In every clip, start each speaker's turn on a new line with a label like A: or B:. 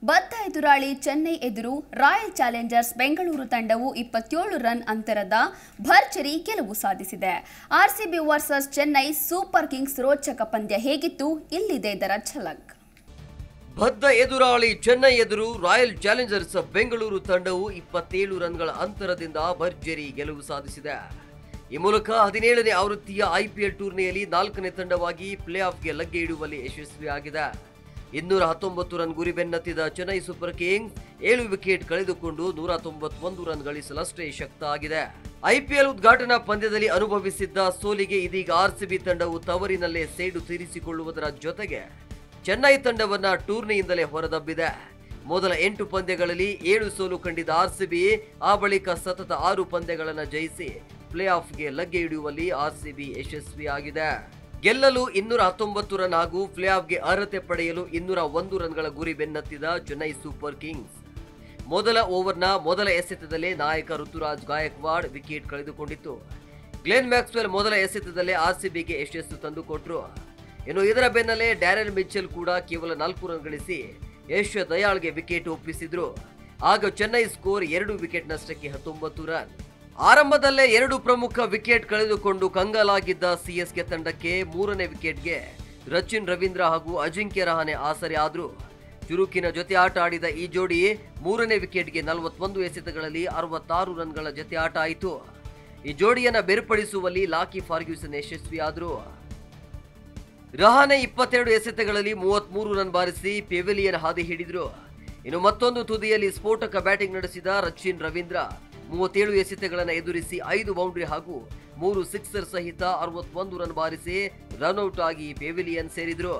A: ಬದ್ಧ ಎದುರಾಳಿ ಚೆನ್ನೈ ಎದುರು ರಾಯಲ್ ಚಾಲೆಂಜರ್ಸ್ ಬೆಂಗಳೂರು ತಂಡವು ಇಪ್ಪತ್ತೇಳು ರನ್ ಅಂತರದ ಭರ್ಜರಿ ಗೆಲುವು ಸಾಧಿಸಿದೆ RCB versus Chennai Super Kings ರೋಚಕ ಪಂದ್ಯ ಹೇಗಿತ್ತು ಇಲ್ಲಿದೆ ಇದರ ಝಲಕ್
B: ಬದ್ಧ ಎದುರಾಳಿ ಚೆನ್ನೈ ಎದುರು ರಾಯಲ್ ಚಾಲೆಂಜರ್ಸ್ ಬೆಂಗಳೂರು ತಂಡವು ಇಪ್ಪತ್ತೇಳು ರನ್ಗಳ ಅಂತರದಿಂದ ಭರ್ಜರಿ ಗೆಲುವು ಸಾಧಿಸಿದೆ ಈ ಮೂಲಕ ಹದಿನೇಳನೇ ಆವೃತ್ತಿಯ ಐಪಿಎಲ್ ಟೂರ್ನಿಯಲ್ಲಿ ನಾಲ್ಕನೇ ತಂಡವಾಗಿ ಪ್ಲೇ ಆಫ್ಗೆ ಲಗ್ಗೆ ಇಡುವಲ್ಲಿ ಯಶಸ್ವಿಯಾಗಿದೆ ಇನ್ನೂರ ಹತ್ತೊಂಬತ್ತು ರನ್ ಗುರಿ ಬೆನ್ನತ್ತಿದ ಚೆನ್ನೈ ಸೂಪರ್ ಕಿಂಗ್ಸ್ ಏಳು ವಿಕೆಟ್ ಕಳೆದುಕೊಂಡು ನೂರ ತೊಂಬತ್ತೊಂದು ರನ್ ಗಳಿಸಲಷ್ಟೇ ಶಕ್ತ ಆಗಿದೆ ಐಪಿಎಲ್ ಉದ್ಘಾಟನಾ ಪಂದ್ಯದಲ್ಲಿ ಅನುಭವಿಸಿದ್ದ ಸೋಲಿಗೆ ಇದೀಗ ಆರ್ಸಿಬಿ ತಂಡವು ತವರಿನಲ್ಲೇ ಸೇಡು ತೀರಿಸಿಕೊಳ್ಳುವುದರ ಜೊತೆಗೆ ಚೆನ್ನೈ ತಂಡವನ್ನ ಟೂರ್ನಿಯಿಂದಲೇ ಹೊರದಬ್ಬಿದೆ ಮೊದಲ ಎಂಟು ಪಂದ್ಯಗಳಲ್ಲಿ ಏಳು ಸೋಲು ಕಂಡಿದ್ದ ಆರ್ಸಿಬಿ ಆ ಬಳಿಕ ಸತತ ಆರು ಪಂದ್ಯಗಳನ್ನು ಜಯಿಸಿ ಪ್ಲೇ ಆಫ್ಗೆ ಲಗ್ಗೆ ಹಿಡಿಯುವಲ್ಲಿ ಆರ್ಸಿಬಿ ಯಶಸ್ವಿಯಾಗಿದೆ ಗೆಲ್ಲಲು ಇನ್ನೂರ ಹತ್ತೊಂಬತ್ತು ರನ್ ಹಾಗೂ ಪ್ಲೇ ಆಫ್ಗೆ ಅರ್ಹತೆ ಪಡೆಯಲು ಇನ್ನೂರ ಒಂದು ರನ್ಗಳ ಗುರಿ ಬೆನ್ನತ್ತಿದ ಚೆನ್ನೈ ಸೂಪರ್ ಕಿಂಗ್ಸ್ ಮೊದಲ ಓವರ್ನ ಮೊದಲ ಎಸೆತದಲ್ಲೇ ನಾಯಕ ಋತುರಾಜ್ ಗಾಯಕ್ವಾಡ್ ವಿಕೆಟ್ ಕಳೆದುಕೊಂಡಿತ್ತು ಗ್ಲೆನ್ ಮ್ಯಾಕ್ಸ್ವೆಲ್ ಮೊದಲ ಎಸೆತದಲ್ಲೇ ಆರ್ಸಿಬಿಗೆ ಯಶಸ್ಸು ತಂದುಕೊಟ್ರು ಇನ್ನು ಇದರ ಬೆನ್ನಲ್ಲೇ ಡ್ಯಾರೆಲ್ ಮಿಚ್ಚೆಲ್ ಕೂಡ ಕೇವಲ ನಾಲ್ಕು ರನ್ ಗಳಿಸಿ ಯಶ್ ದಯಾಳ್ಗೆ ವಿಕೆಟ್ ಒಪ್ಪಿಸಿದ್ರು ಆಗ ಚೆನ್ನೈ ಸ್ಕೋರ್ ಎರಡು ವಿಕೆಟ್ ನಷ್ಟಕ್ಕೆ ಹತ್ತೊಂಬತ್ತು ರನ್ ಆರಂಭದಲ್ಲೇ ಎರಡು ಪ್ರಮುಖ ವಿಕೆಟ್ ಕಳೆದುಕೊಂಡು ಕಂಗಾಲಾಗಿದ್ದ ಸಿಎಸ್ಕೆ ತಂಡಕ್ಕೆ ಮೂರನೇ ವಿಕೆಟ್ಗೆ ರಚಿನ್ ರವೀಂದ್ರ ಹಾಗೂ ಅಜಿಂಕ್ಯ ರಹಾನೆ ಆಸರೆ ಆದ್ರು ಚುರುಕಿನ ಜೊತೆ ಆಟ ಆಡಿದ ಈ ಜೋಡಿ ಮೂರನೇ ವಿಕೆಟ್ಗೆ ನಲವತ್ತೊಂದು ಎಸೆತಗಳಲ್ಲಿ ಅರವತ್ತಾರು ರನ್ಗಳ ಜೊತೆ ಆಟ ಆಯಿತು ಈ ಜೋಡಿಯನ್ನ ಬೇರ್ಪಡಿಸುವಲ್ಲಿ ಲಾಕಿ ಫಾರ್ಗ್ಯೂಸನ್ ಯಶಸ್ವಿಯಾದ್ರು ರಹಾನೆ ಇಪ್ಪತ್ತೆರಡು ಎಸೆತಗಳಲ್ಲಿ ಮೂವತ್ಮೂರು ರನ್ ಬಾರಿಸಿ ಪೆವಿಲಿಯನ್ ಹಾದಿ ಹಿಡಿದ್ರು ಇನ್ನು ಮತ್ತೊಂದು ತುದಿಯಲ್ಲಿ ಸ್ಫೋಟಕ ಬ್ಯಾಟಿಂಗ್ ನಡೆಸಿದ ರಚಿನ್ ರವೀಂದ್ರ ಮೂವತ್ತೇಳು ಎಸೆತಗಳನ್ನು ಎದುರಿಸಿ ಐದು ಬೌಂಡ್ರಿ ಹಾಗೂ ಮೂರು ಸಿಕ್ಸರ್ ಸಹಿತ ಅರವತ್ತೊಂದು ರನ್ ಬಾರಿಸಿ ರನ್ಔಟ್ ಆಗಿ ಪೆವಿಲಿಯನ್ ಸೇರಿದ್ರು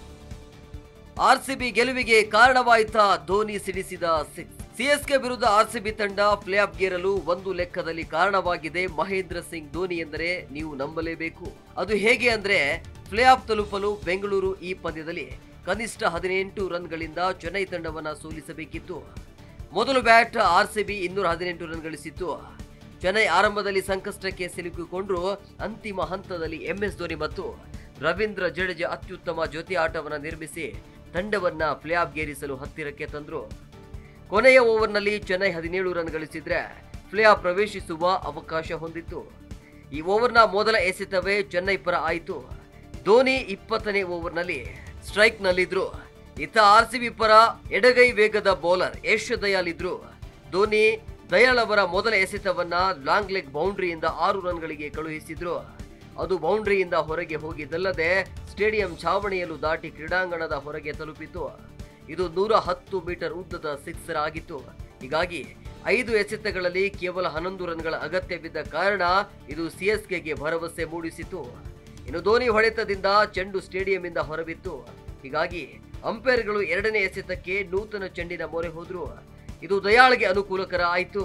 B: ಆರ್ಸಿಬಿ ಗೆಲುವಿಗೆ ಕಾರಣವಾಯಿತಾ ಧೋನಿ ಸಿಡಿಸಿದ ಸಿಕ್ಸ್ ಸಿಎಸ್ಕೆ ವಿರುದ್ಧ ಆರ್ಸಿಬಿ ತಂಡ ಪ್ಲೇ ಆಫ್ ಗೇರಲು ಒಂದು ಲೆಕ್ಕದಲ್ಲಿ ಕಾರಣವಾಗಿದೆ ಮಹೇಂದ್ರ ಸಿಂಗ್ ಧೋನಿ ಎಂದರೆ ನೀವು ನಂಬಲೇಬೇಕು ಅದು ಹೇಗೆ ಅಂದ್ರೆ ಪ್ಲೇ ಆಫ್ ತಲುಪಲು ಬೆಂಗಳೂರು ಈ ಪಂದ್ಯದಲ್ಲಿ ಕನಿಷ್ಠ ಹದಿನೆಂಟು ರನ್ಗಳಿಂದ ಚೆನ್ನೈ ತಂಡವನ್ನ ಸೋಲಿಸಬೇಕಿತ್ತು ಮೊದಲು ಬ್ಯಾಟ್ ಆರ್ಸಿಬಿ ಇನ್ನೂರ ಹದಿನೆಂಟು ರನ್ ಗಳಿಸಿತ್ತು ಚೆನ್ನೈ ಆರಂಭದಲ್ಲಿ ಸಂಕಷ್ಟಕ್ಕೆ ಸಿಲುಕಿಕೊಂಡ್ರು ಅಂತಿಮ ಹಂತದಲ್ಲಿ ಎಂಎಸ್ ಧೋನಿ ಮತ್ತು ರವೀಂದ್ರ ಜಡೇಜಾ ಅತ್ಯುತ್ತಮ ಜೊತೆ ಆಟವನ್ನ ನಿರ್ಮಿಸಿ ತಂಡವನ್ನ ಪ್ಲೇ ಆಫ್ ಗೇರಿಸಲು ಹತ್ತಿರಕ್ಕೆ ತಂದ್ರು ಕೊನೆಯ ಓವರ್ನಲ್ಲಿ ಚೆನ್ನೈ ಹದಿನೇಳು ರನ್ ಗಳಿಸಿದ್ರೆ ಪ್ಲೇ ಆಫ್ ಪ್ರವೇಶಿಸುವ ಅವಕಾಶ ಹೊಂದಿತ್ತು ಈ ಓವರ್ನ ಮೊದಲ ಎಸೆತವೇ ಚೆನ್ನೈ ಪರ ಆಯಿತು ಧೋನಿ ಇಪ್ಪತ್ತನೇ ಓವರ್ನಲ್ಲಿ ಸ್ಟ್ರೈಕ್ನಲ್ಲಿದ್ರು ಇತ್ತ ಆರ್ಸಿಬಿ ಪರ ಎಡಗೈ ವೇಗದ ಬೌಲರ್ ಯಶ್ ದಯಾಲ್ ಇದ್ರು ಧೋನಿ ದಯಾಳ್ ಅವರ ಮೊದಲ ಎಸೆತವನ್ನ ಲಾಂಗ್ ಲೆಗ್ ಬೌಂಡ್ರಿಯಿಂದ ಆರು ರನ್ಗಳಿಗೆ ಕಳುಹಿಸಿದ್ರು ಅದು ಬೌಂಡ್ರಿಯಿಂದ ಹೊರಗೆ ಹೋಗಿದ್ದಲ್ಲದೆ ಸ್ಟೇಡಿಯಂ ಛಾವಣಿಯಲ್ಲೂ ದಾಟಿ ಕ್ರೀಡಾಂಗಣದ ಹೊರಗೆ ತಲುಪಿತು ಇದು ನೂರ ಹತ್ತು ಮೀಟರ್ ಉದ್ದದ ಸಿಕ್ಸರ್ ಆಗಿತ್ತು ಹೀಗಾಗಿ ಐದು ಎಸೆತಗಳಲ್ಲಿ ಕೇವಲ ಹನ್ನೊಂದು ರನ್ಗಳ ಅಗತ್ಯವಿದ್ದ ಕಾರಣ ಇದು ಸಿಎಸ್ಕೆಗೆ ಭರವಸೆ ಮೂಡಿಸಿತು ಇನ್ನು ಧೋನಿ ಹೊಡೆತದಿಂದ ಚೆಂಡು ಸ್ಟೇಡಿಯಂನಿಂದ ಹೊರಬಿತ್ತು ಹೀಗಾಗಿ ಅಂಪೈರ್ಗಳು ಎರಡನೇ ಎಸೆತಕ್ಕೆ ನೂತನ ಚೆಂಡಿನ ಮೊರೆ ಹೋದ್ರು ಇದು ದಯಾಳ್ಗೆ ಅನುಕೂಲಕರ ಆಯಿತು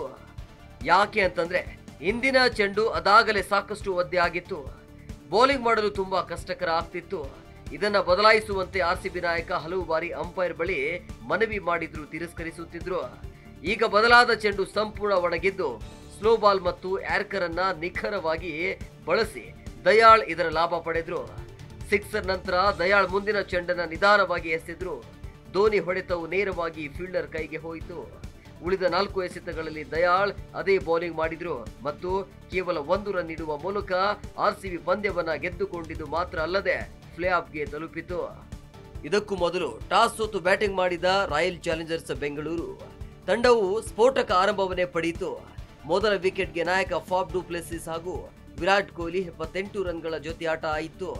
B: ಯಾಕೆ ಅಂತಂದ್ರೆ ಇಂದಿನ ಚೆಂಡು ಅದಾಗಲೇ ಸಾಕಷ್ಟು ಒದ್ದೆ ಆಗಿತ್ತು ಬೌಲಿಂಗ್ ಮಾಡಲು ತುಂಬಾ ಕಷ್ಟಕರ ಆಗ್ತಿತ್ತು ಇದನ್ನ ಬದಲಾಯಿಸುವಂತೆ ಆರ್ಸಿಬಿ ನಾಯಕ ಹಲವು ಬಾರಿ ಅಂಪೈರ್ ಬಳಿ ಮನವಿ ಮಾಡಿದ್ರು ತಿರಸ್ಕರಿಸುತ್ತಿದ್ರು ಈಗ ಬದಲಾದ ಚೆಂಡು ಸಂಪೂರ್ಣ ಒಣಗಿದ್ದು ಸ್ಲೋ ಬಾಲ್ ಮತ್ತು ಯಾರ್ಕರ್ ಅನ್ನ ನಿಖರವಾಗಿ ಬಳಸಿ ದಯಾಳ್ ಇದರ ಲಾಭ ಪಡೆದ್ರು ಸಿಕ್ಸರ್ ನಂತರ ದಯಾಳ್ ಮುಂದಿನ ಚೆಂಡನ್ನ ನಿಧಾನವಾಗಿ ಎಸೆದ್ರು ಧೋನಿ ಹೊಡೆತವು ನೇರವಾಗಿ ಫೀಲ್ಡರ್ ಕೈಗೆ ಹೋಯಿತು ಉಳಿದ ನಾಲ್ಕು ಎಸೆತಗಳಲ್ಲಿ ದಯಾಳ್ ಅದೇ ಬೌಲಿಂಗ್ ಮಾಡಿದ್ರು ಮತ್ತು ಕೇವಲ ಒಂದು ರನ್ ನೀಡುವ ಮೂಲಕ ಆರ್ಸಿಬಿ ಪಂದ್ಯವನ್ನ ಗೆದ್ದುಕೊಂಡಿದ್ದು ಮಾತ್ರ ಅಲ್ಲದೆ ಪ್ಲೇ ಆಫ್ಗೆ ತಲುಪಿತು ಇದಕ್ಕೂ ಮೊದಲು ಟಾಸ್ ಸೋತು ಬ್ಯಾಟಿಂಗ್ ಮಾಡಿದ ರಾಯಲ್ ಚಾಲೆಂಜರ್ಸ್ ಬೆಂಗಳೂರು ತಂಡವು ಸ್ಫೋಟಕ ಆರಂಭವನ್ನೇ ಪಡೆಯಿತು ಮೊದಲ ವಿಕೆಟ್ಗೆ ನಾಯಕ ಫಾಬ್ ಡು ಪ್ಲೆಸಿಸ್ ಹಾಗೂ ವಿರಾಟ್ ಕೊಹ್ಲಿ ಎಪ್ಪತ್ತೆಂಟು ರನ್ಗಳ ಜೊತೆ ಆಟ ಆಯಿತು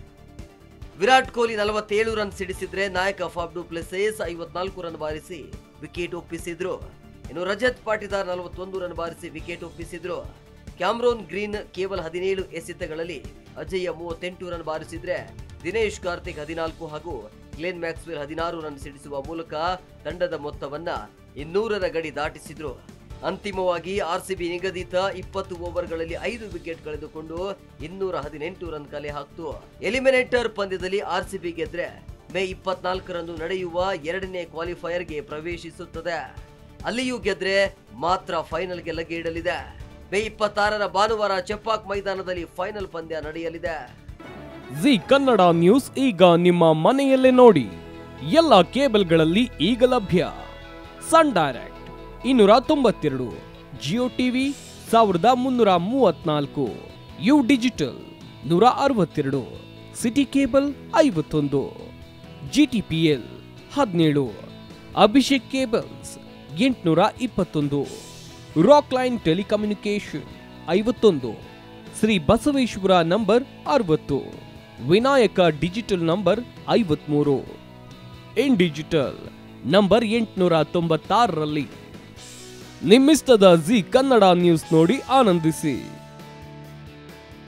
B: ವಿರಾಟ್ ಕೊಹ್ಲಿ ನಲವತ್ತೇಳು ರನ್ ಸಿಡಿಸಿದ್ರೆ ನಾಯಕ ಫಾಬ್ ಡು ಪ್ಲೆಸೇಸ್ ಐವತ್ನಾಲ್ಕು ರನ್ ಬಾರಿಸಿ ವಿಕೆಟ್ ಒಪ್ಪಿಸಿದ್ರು ಇನ್ನು ರಜತ್ ಪಾಟಿದಾರ್ ನಲವತ್ತೊಂದು ರನ್ ಬಾರಿಸಿ ವಿಕೆಟ್ ಒಪ್ಪಿಸಿದ್ರು ಕ್ಯಾಮ್ರೋನ್ ಗ್ರೀನ್ ಕೇವಲ ಹದಿನೇಳು ಎಸೆತಗಳಲ್ಲಿ ಅಜಯ್ಯ ಮೂವತ್ತೆಂಟು ರನ್ ಬಾರಿಸಿದ್ರೆ ದಿನೇಶ್ ಕಾರ್ತಿಕ್ ಹದಿನಾಲ್ಕು ಹಾಗೂ ಗ್ಲೆನ್ ಮ್ಯಾಕ್ಸ್ವೆಲ್ ಹದಿನಾರು ರನ್ ಸಿಡಿಸುವ ಮೂಲಕ ತಂಡದ ಮೊತ್ತವನ್ನ ಇನ್ನೂರರ ಗಡಿ ದಾಟಿಸಿದ್ರು ಅಂತಿಮವಾಗಿ ಆರ್ಸಿಬಿ ನಿಗದಿತ ಇಪ್ಪತ್ತು ಓವರ್ಗಳಲ್ಲಿ ಐದು ವಿಕೆಟ್ ಕಳೆದುಕೊಂಡು ಇನ್ನೂರ ಹದಿನೆಂಟು ರನ್ ಕಲೆ ಹಾಕ್ತು ಎಲಿಮಿನೇಟರ್ ಪಂದ್ಯದಲ್ಲಿ ಆರ್ಸಿಬಿ ಗೆದ್ರೆ ಮೇ ಇಪ್ಪತ್ನಾಲ್ಕರಂದು ನಡೆಯುವ ಎರಡನೇ ಕ್ವಾಲಿಫೈಯರ್ಗೆ ಪ್ರವೇಶಿಸುತ್ತದೆ ಅಲ್ಲಿಯೂ ಗೆದ್ರೆ ಮಾತ್ರ ಫೈನಲ್ಗೆ ಲಗ್ಗೆ ಇಡಲಿದೆ ಮೇ ಇಪ್ಪತ್ತಾರರ ಭಾನುವಾರ ಚೆಪ್ಪಾಕ್ ಮೈದಾನದಲ್ಲಿ ಫೈನಲ್ ಪಂದ್ಯ ನಡೆಯಲಿದೆ
C: ಜಿ ಕನ್ನಡ ನ್ಯೂಸ್ ಈಗ ನಿಮ್ಮ ಮನೆಯಲ್ಲೇ ನೋಡಿ ಎಲ್ಲ ಕೇಬಲ್ಗಳಲ್ಲಿ ಈಗ ಲಭ್ಯ ಸನ್ ಡೈರೆಕ್ಟ್ ಇನ್ನೂರ ತೊಂಬತ್ತೆರಡು ಜಿಯೋ ಟಿವಿ ಸಾವಿರದ ಮುನ್ನೂರ ಮೂವತ್ನಾಲ್ಕು ಯು ಡಿಜಿಟಲ್ ನೂರ ಅರವತ್ತೆರಡು ಸಿಟಿ ಕೇಬಲ್ ಐವತ್ತೊಂದು ಜಿಟಿಪಿಎಲ್ ಹದಿನೇಳು ಅಭಿಷೇಕ್ ಕೇಬಲ್ಸ್ ಎಂಟುನೂರ ಇಪ್ಪತ್ತೊಂದು ರಾಕ್ ಲೈನ್ ಟೆಲಿಕಮ್ಯುನಿಕೇಶನ್ ಐವತ್ತೊಂದು ಶ್ರೀ ಬಸವೇಶ್ವರ ನಂಬರ್ ಅರವತ್ತು ವಿನಾಯಕ ಡಿಜಿಟಲ್ ನಂಬರ್ ಐವತ್ಮೂರು ಇನ್ ಡಿಜಿಟಲ್ ನಂಬರ್ ಎಂಟುನೂರ ತೊಂಬತ್ತಾರರಲ್ಲಿ ನಿಮ್ಮಿಸ್ತದ ಜಿ ಕನ್ನಡ ನ್ಯೂಸ್ ನೋಡಿ ಆನಂದಿಸಿ